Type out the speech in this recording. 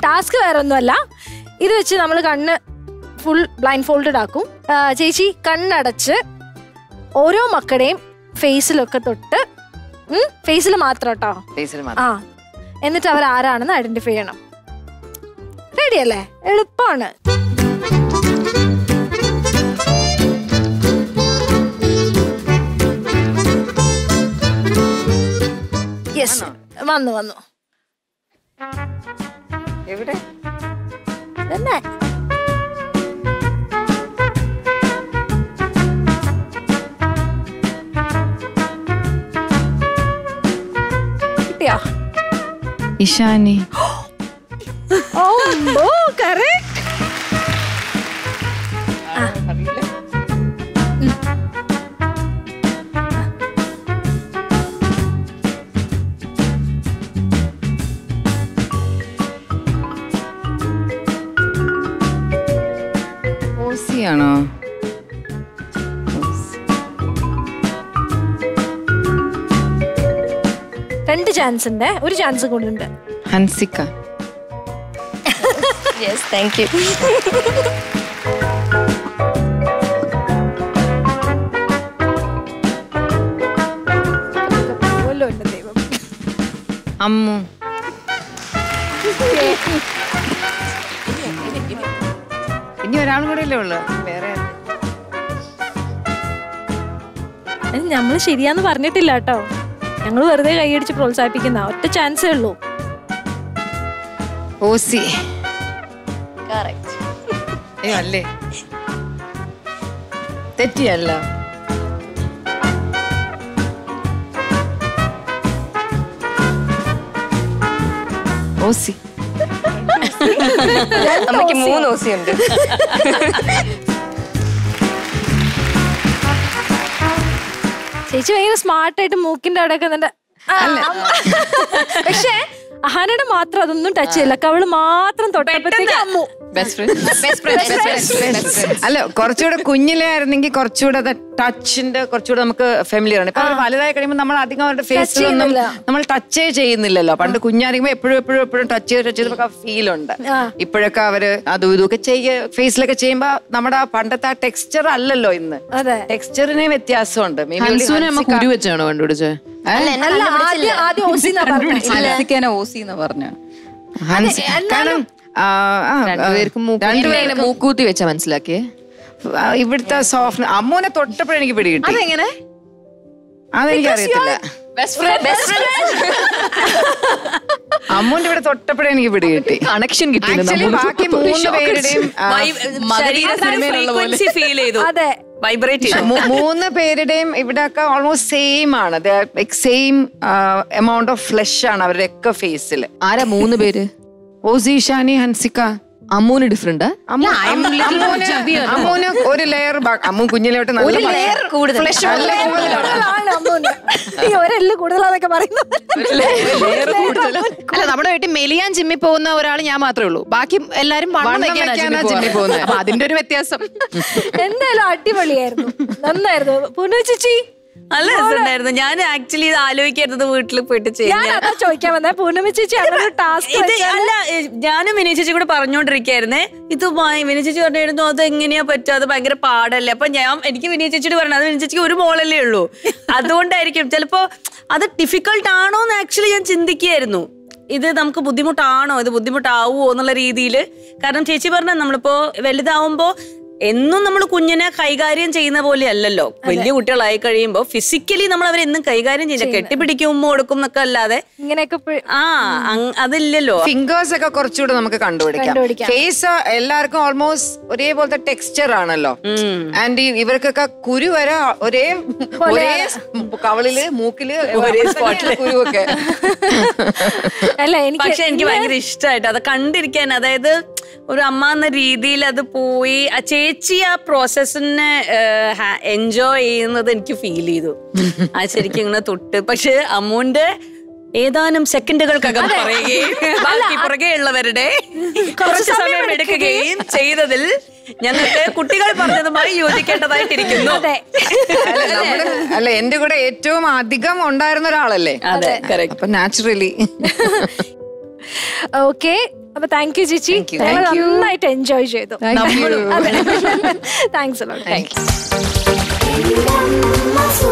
Task വേറെ ഒന്നുമല്ല ഇത് വെച്ച് നമ്മൾ കണ്ണ് ഫുൾ ബ്ലൈൻഡ് ഫോൾഡഡ് ആക്കും ആ, ചേച്ചി കണ്ണടച്ച് ഓരോ മക്കളുടെയും ഫേസിലൊക്കെ തൊട്ട് ഫേസിൽ മാത്രം കേട്ടോ ഫേസിൽ ആ മാത്രം എന്നിട്ട് അവർ ആരാണെന്ന് ഐഡന്റിഫൈ ചെയ്യണം റെഡി അല്ലേ എളുപ്പമാണ് യെസ് വന്നു വന്നു എവിടെ തന്നെ കിട്ടിയോ ഇഷാനി ഓ കറക്റ്റ് ഓസിയാണോ രണ്ട് ചാൻസ് ഉണ്ട് ഒരു ചാൻസ് കൂടി ഉണ്ട് ഹൻസിക്ക യെസ് താങ്ക് യു പോലും ഉണ്ട് ദൈവം അമ്മു ഇനി ഒരാളും കൂടെ അല്ലേ ഉള്ളു വേറെ ആരും. നമ്മൾ ശരിയാന്ന് പറഞ്ഞിട്ടില്ല കേട്ടോ ഞങ്ങൾ വെറുതെ കൈയടിച്ച് പ്രോത്സാഹിപ്പിക്കുന്ന ഒറ്റ ചാൻസേ ഉള്ളൂ ഓസി കറക്റ്റ് അയ്യോ അല്ലേ തെറ്റിയല്ല ഓസി അമ്മയ്ക്ക് മൂന്ന് ഓസിയുണ്ട് ചേച്ചി ഭയങ്കര സ്മാർട്ടായിട്ട് മൂക്കിന്റെ അവിടെ ഒക്കെ എന്നിട്ട് പക്ഷേ അഹാനയുടെ മാത്രം അതൊന്നും ടച്ച് ചെയ്യില്ല കവള് മാത്രം തൊട്ടപ്പോഴത്തേക്ക് അമ്മു അല്ല കുറച്ചുകൂടെ കുഞ്ഞിലെ ആയിരുന്നെങ്കിൽ കുറച്ചുകൂടെ ടച്ചിന്റെ കുറച്ചുകൂടെ നമുക്ക് ഫെമിലിയർ ആണ് ഇപ്പൊ അവർ വലുതായി കഴിയുമ്പോൾ നമ്മൾ അധികം അവരുടെ ഫേസിലൊന്നും ചെയ്യുന്നില്ല. നമ്മൾ ടച്ചേ ചെയ്യുന്നില്ലല്ലോ പണ്ട് കുഞ്ഞായിരിക്കുമ്പോൾ എപ്പോഴും എപ്പോഴും എപ്പോഴും ടച്ച് ചെയ്ത് ടച്ച് ചെയ്ത് ഫീൽ ഉണ്ട് ആ. ഇപ്പോഴൊക്കെ അവര് അതും ഇതൊക്കെ ചെയ്യ ഫേസിലൊക്കെ ചെയ്യുമ്പോ നമ്മുടെ ആ പണ്ടത്തെ ആ ടെക്സ്ചർ അല്ലല്ലോ ഇന്ന് അതെ ടെക്സ്ചറിന് വ്യത്യാസമുണ്ട് Maybe only ഹൻസുവിനെ അമ്മ ഹൻസിക- കുരു വെച്ചാണോ കണ്ടുപിടിച്ചത് അല്ല എന്നെ അല്ല ആദ്യം ആദ്യം ഓസി എന്നാ പറഞ്ഞത്. ഹൻസിക്കാനെ ഓസി എന്ന് പറഞ്ഞു ഹൻസി- കാരണം ആ, ആ, രണ്ടുപേർക്കും രണ്ടുപേർക്കും മൂക്കൂത്തി വെച്ചാ മനസ്സിലാക്കിയേ ആ, ഇവിടുത്തെ സോഫ്റ്റ് അമ്മൂനെ തൊട്ടപ്പോഴേ എനിക്ക് പിടികിട്ടി അതെങ്ങനെ അതെനിക്ക് അറിയത്തില്ല അമ്മൂന്റെ ഇവിടെ തൊട്ടപ്പോഴേ എനിക്ക് പിടികിട്ടി കണക്ഷൻ കിട്ടിയില്ല ആക്ച്വലി ബാക്കി മൂന്ന് പേരുടെയും ആ, ഫ്രീക്വൻസി ഫീൽ ചെയ്തു അതെ വൈബ്രേറ്റ് ചെയ്തു മൂ- മൂന്ന് പേരുടെയും ഇവിടെയൊക്കെ ഓൾമോസ്റ്റ് സെയിം ആണ് സെയിം എമൗണ്ട് ഓഫ് ഫ്ലഷ് ആണ് അവരുടെ ഒക്കെ ഫേസിൽ ആരാ മൂന്ന് പേര് ഓസീഷാനി ഹൻസിക അമ്മൂന് ഡിഫറെന്റ് അമ്മു- അമ്മു- അമ്മൂന് അമ്മൂന് ഒരു ലെയർ അമ്മു കുഞ്ഞിലോട്ട് നല്ല ഫ്ലഷ് നല്ല കൂടുതലാണ് കൂടുതലാണ് അമ്മുവിന്. ഈ ഒരെല്ല് കൂടുതലാന്നൊക്കെ പറയുന്നത് അല്ല നമ്മുടെ വീട്ടിൽ മെലിയാൻ ജിമ്മി പോകുന്ന ഒരാൾ ഞാൻ മാത്രമേ ഉള്ളൂ ബാക്കി എല്ലാരും വണ്ണം വണ്ണം വെക്കാനാ വെക്കാനാ ജിമ്മിൽ ജിമ്മിൽ പോകുന്നത് പോകുന്നത്. അപ്പൊ അതിന്റെ ഒരു വ്യത്യാസം എന്തായാലും അടിപൊളിയായിരുന്നു നന്നായിരുന്നു പുനു ചേച്ചി നല്ല രസമുണ്ടായിരുന്നു ഞാൻ ആക്ച്വലി ഇത് ആലോചിക്കായിരുന്നത് വീട്ടിൽ പോയിട്ട് ചെയ്യാൻ ഞാൻ അതാ ചോദിക്കാൻ വന്നേ പൂർണ്ണമി ചേച്ചി അങ്ങനെ ടാസ്ക് ഇത് അല്ല ഏ, ഞാനും വിനയ ചേച്ചി കൂടെ പറഞ്ഞോണ്ടിരിക്കായിരുന്നേ ഇത് ഭയ- വിനയ ചേച്ചി പറഞ്ഞിരുന്നു അത് എങ്ങനെയാ പറ്റുക അത് ഭയങ്കര പാടല്ലേ അപ്പൊ ഞാൻ എനിക്ക് വിനയ ചേച്ചിയോട് പറഞ്ഞു അത് വിനയ ചേച്ചിക്ക് ഒരു മോളല്ലേ ഉള്ളൂ അതുകൊണ്ടായിരിക്കും ചിലപ്പോ അത് ഡിഫിക്കൾട്ട് ആണോ എന്ന് ആക്ച്വലി ഞാൻ ചിന്തിക്കുകയായിരുന്നു ഇത് നമുക്ക് ബുദ്ധിമുട്ടാണോ ഇത് ബുദ്ധിമുട്ടാവുമോ എന്നുള്ള രീതിയിൽ കാരണം ചേച്ചി പറഞ്ഞ നമ്മളിപ്പോ വലുതാവുമ്പോ എന്നും നമ്മൾ കുഞ്ഞിനെ കൈകാര്യം ചെയ്യുന്ന പോലെ അല്ലല്ലോ വലിയ കുട്ടികളായി കഴിയുമ്പോൾ ഫിസിക്കലി നമ്മൾ അവരെന്നും കൈകാര്യം ചെയ്യില്ല കെട്ടിപ്പിടിക്കും ഉമ്മ കൊടുക്കും എന്നൊക്കെ അല്ലാതെ ഇങ്ങനെയൊക്കെ പി- ആ അങ്- അതില്ലല്ലോ ഫിംഗേഴ്സ് ഒക്കെ കുറച്ചുകൂടെ നമുക്ക് കണ്ടുപിടിക്കാം കണ്ടുപിടിക്കാം. ഫേസ് എല്ലാവർക്കും ഓൾമോസ്റ്റ് ഒരേപോലത്തെ ടെക്സ്ചർ ആണല്ലോ ആൻഡ് ഇവർക്കൊക്കെ കുരു വരെ ഒരേ ഒരേ കവളില് മൂക്കില് ഒരേ സ്പോട്ടില് കുരുവൊക്കെ അല്ല എനിക്ക് പക്ഷെ എനിക്ക് ഭയങ്കര ഇഷ്ടമായിട്ട് അത് കണ്ടിരിക്കാൻ അതായത് ഒരു അമ്മ എന്ന രീതിയിൽ അത് പോയി ആ ചേച്ചി ആ പ്രോസസ്സിനെ എൻജോയ് ചെയ്യുന്നത് എനിക്ക് ഫീൽ ചെയ്തു ആ ശരിക്കും ഇങ്ങനെ തൊട്ട് പക്ഷെ അമ്മൂന്റെ ഏതാനും സെക്കൻഡുകൾക്കകം പറയുകയും ബാക്കി പുറകെ ഉള്ളവരുടെ കുറച്ച് സമയം എടുക്കുകയും ചെയ്തതിൽ ഞങ്ങൾക്ക് കുട്ടികൾ പറഞ്ഞതുമായി യോജിക്കേണ്ടതായിട്ടിരിക്കുന്നു അതെ അല്ല, നമ്മള് അല്ല എന്റെ കൂടെ ഏറ്റവും അധികം ഉണ്ടായിരുന്ന ഒരാളല്ലേ അതെ കറക്റ്റ് അപ്പൊ നാച്ചുറലി ഓക്കെ അപ്പൊ താങ്ക് യു ചേച്ചി Thank you. ഞങ്ങൾ Thank you. നന്നായിട്ട് എൻജോയ് ചെയ്തു Thank you. Thanks Thank you. Mama